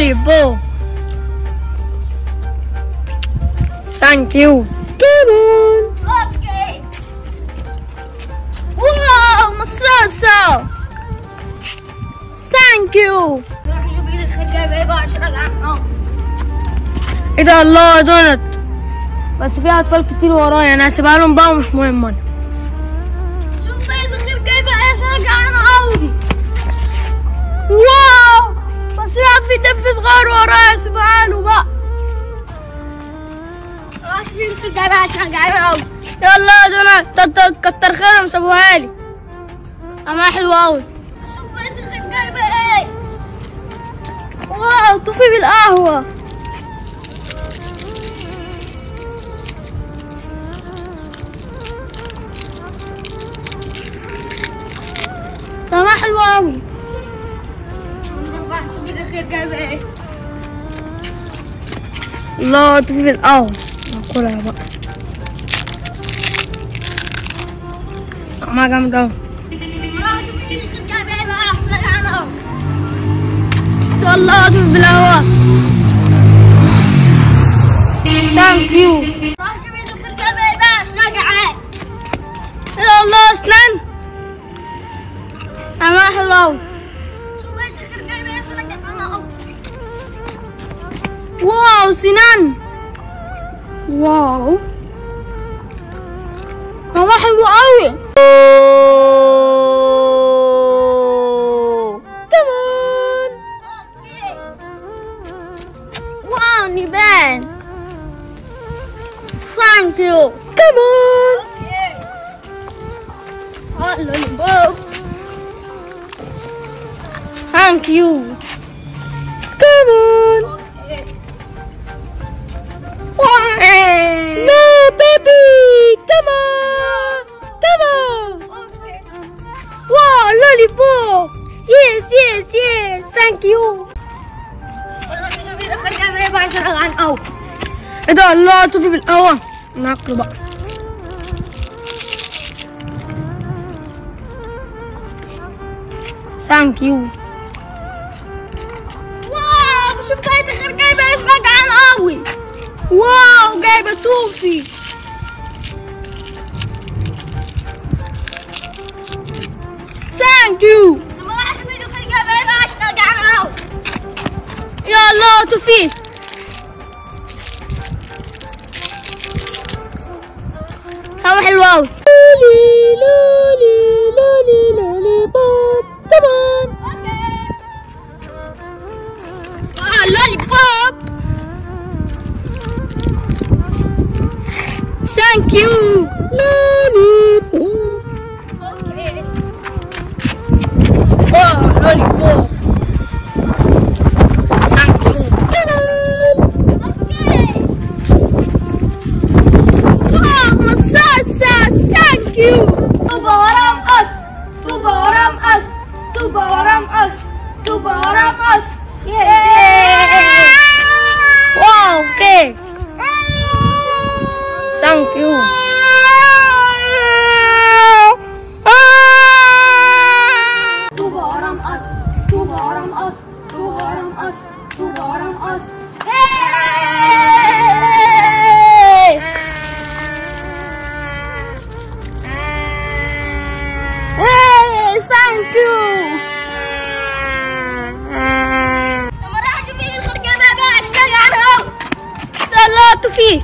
لولي بو ثانك يو كمان اوكي واو مصاصة ثانك يو نروح نشوف ايد الخير جايبه ايه بقى عشان ارجع اه ايه ده الله يا دونت بس في اطفال كتير ورايا انا هسيبها لهم بقى ومش مهم انا شوف ايد الخير جايبه ايه عشان ارجع انا قوي واو بس لا في طفل صغير ورايا سيبها له بقى راح في الخير جايبه عشان ارجع انا قوي يلا يا دونت تت- كتر خيرهم سابوها لي اما حلوه قوي شوف ايد الخير جايبه ايه واو طفي بالقهوه طعمها حلو قوي نروح بقى نشوف ايد الخير جايبه ايه الله طفي بالقهوه ناكلها بقى طعمها جامد قوي راح اشوف ايد الخير جايبه ايه بقى عشان ارجع انا قوي والله طفي بالقهوه ثانك يو راح اشوف ايد الخير جايبه ايه بقى عشان ارجع ايه يا الله اسنان طعمها حلو قوي شوف ايد الخير جايبه ايه عشان ارجع انا قوي واو سنان واو طعمها حلو قوي كمان اوكي واو نيبان ثانك يو كمان اوكي هلا لبوب ثانك يو كمان اوكي نو بيبي كمان كمان اوكي واو لولي بوب يس يس يس ثانك يو نروح نشوف ايد الخير جايبه ايه بقى عشان ارجع انا قوي ايه ده الله طفي بالقهوة ناكله بقى ثانك يو واو شوف ايد الخير جايبه ايش رجعان قوي واو جايبة توفي ثانك يو لما راح اشوف ايد الخير جايبه ايه بقى عشان ارجع انا قوي يا الله توفي طعمه حلو قوي لولي لولي لولي لولي بوب كمان اوكي Ah, lollipop! Thank you! Lollipop! اوكي Oh, lollipop! Thank you! اوكي Wow, masasa! Thank you! طوبة ورا مقص طوبة ورا مقص طوبة ورا مقص طوبة ورا مقص Wow, okay! Thank you! طوبة ورا مقص طوبة ورا مقص طوبة ورا مقص طوبة ورا مقص Hey, thank you! لما راح اشوف ايد الخير جايبه ايه بقى عشان ارجع انا قوي طلعته فيه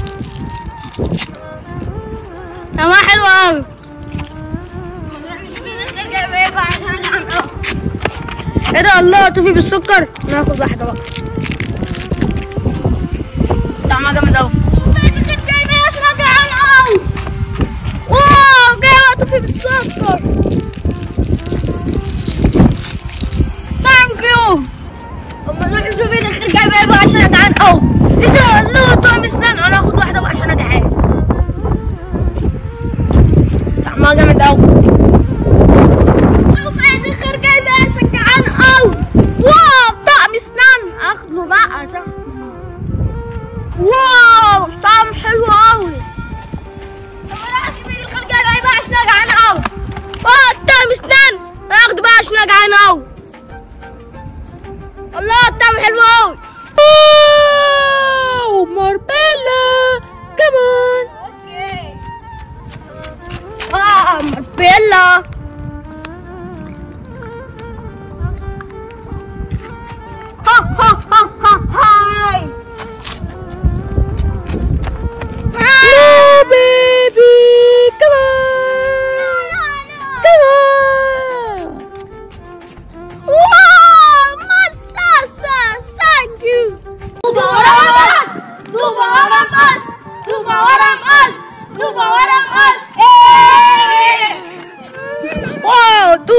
طعمها حلو قوي لما نروح نشوف ايد الخير جايبه ايه بقى عشان ارجع انا قوي ايه ده الله توفي بالسكر ناخد واحده بقى طعمها جامد قوي شوف ايد الخير جايبه ايه عشان ارجع انا قوي واو جايبه توفي بالسكر ثانك يو لما نروح نشوف ايد الخير جايبه ايه بقى عشان ارجع انا قوي ايه ده الله طعم اسنان انا هاخد واحده بقى عشان اجعان طعمها جامد قوي شوف ايد الخير جايبه ايه عشان جعان قوي واو طعم اسنان اخده بقى عشان واو طعم حلو قوي لما راح اشوف ايد الخير جايبه ايه بقى عشان ارجع انا قوي واو طعم اسنان اخده بقى عشان اجعان قوي الله الطعم حلو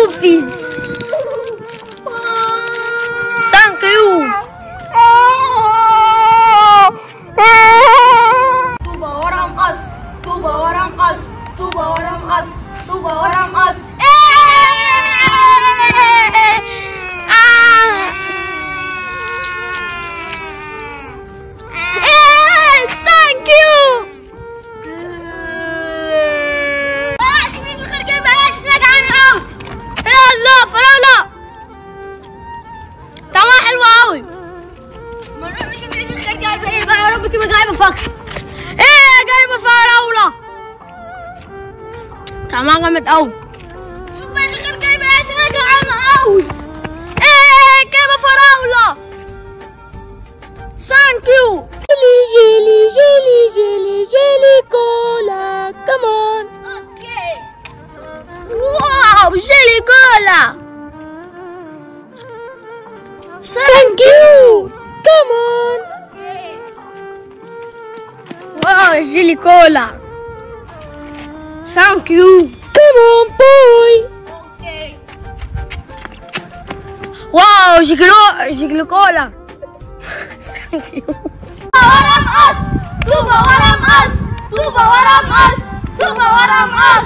توفي ثانك يو طوبى ورا مقص طوبى ورا مقص طوبى ورا مقص طوبى ورا مقص ثانك يو بلاش مين الخرقة بلاش نقعد نقعد يا الله فراولة طعمها حلو قوي ما نروح نشوف مين الخرقة ايه بقى يا رب تبقى جايبة فاكهة ايه جايبة فراولة طعمها جامد قوي شوف مين الخرقة بلاش نقعد نقعد ايه جايبة فراولة ثانك يو جيلي جيلي جيلي جيلي كولا كمان اوكي واو جيلي كولا ثانك يو كمان اوكي واو جيلي كولا ثانك يو كمان بوي اوكي واو جيجلو جيجلو كولا ثانك يو ورا مقص طوبى ورا مقص طوبى ورا مقص طوبى ورا مقص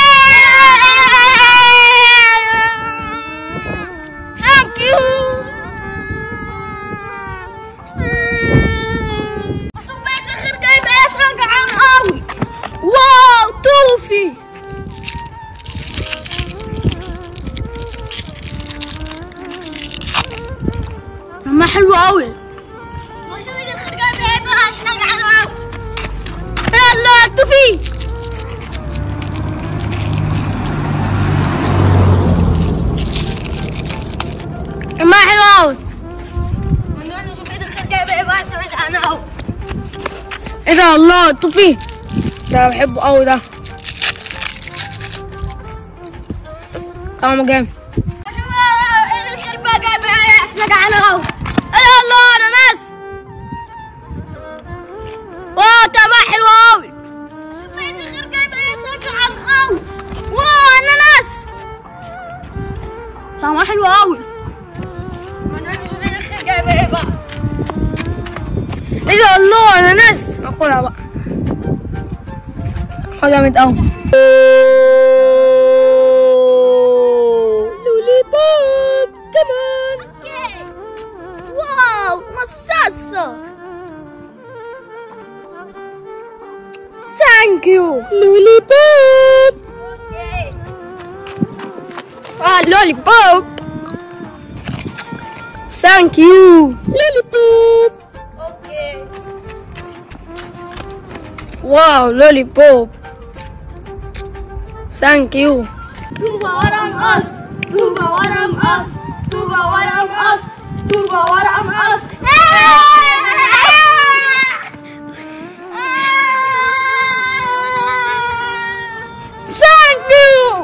ثانك يو شوف بيت الخرقة بلاش نقعد قوي واو توفي طعمها حلو قوي وشوف بيت الخرقة بلاش نقعد قوي يلا توفي طعمها حلو قوي ونروح نشوف بيت الخرقة بلاش نقعد قوي ايه ده الله توفي ده أنا بحبه قوي ده طعمه جامد وشوف بيت الخرقة بلاش نقعد قوي ايه الله اناناس واو طعمها حلو قوي شوف بيت الخرقة بلاش نقعد قوي واو اناناس طعمها حلو قوي ونروح نشوف بيت الخرقة بلاش ايه ده الله اناناس اكلها بقى حاجه جامد قوي لولي بوب كمان اوكي واو مصاصة ثانك يو لولي بوب اوكي اه لولي بوب ثانك يو لولي بوب اوكي واو لولي بوب ثانك يو طوبى ورا مقص طوبى ورا مقص طوبى ورا مقص طوبى ورا مقص ثانك يو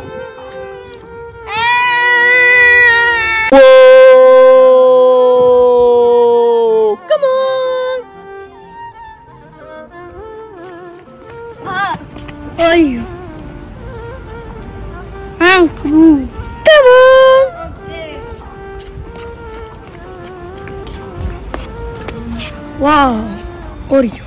Whoa! Come on! How are you? I'm cool. Come on! اوكي Wow! Oreo.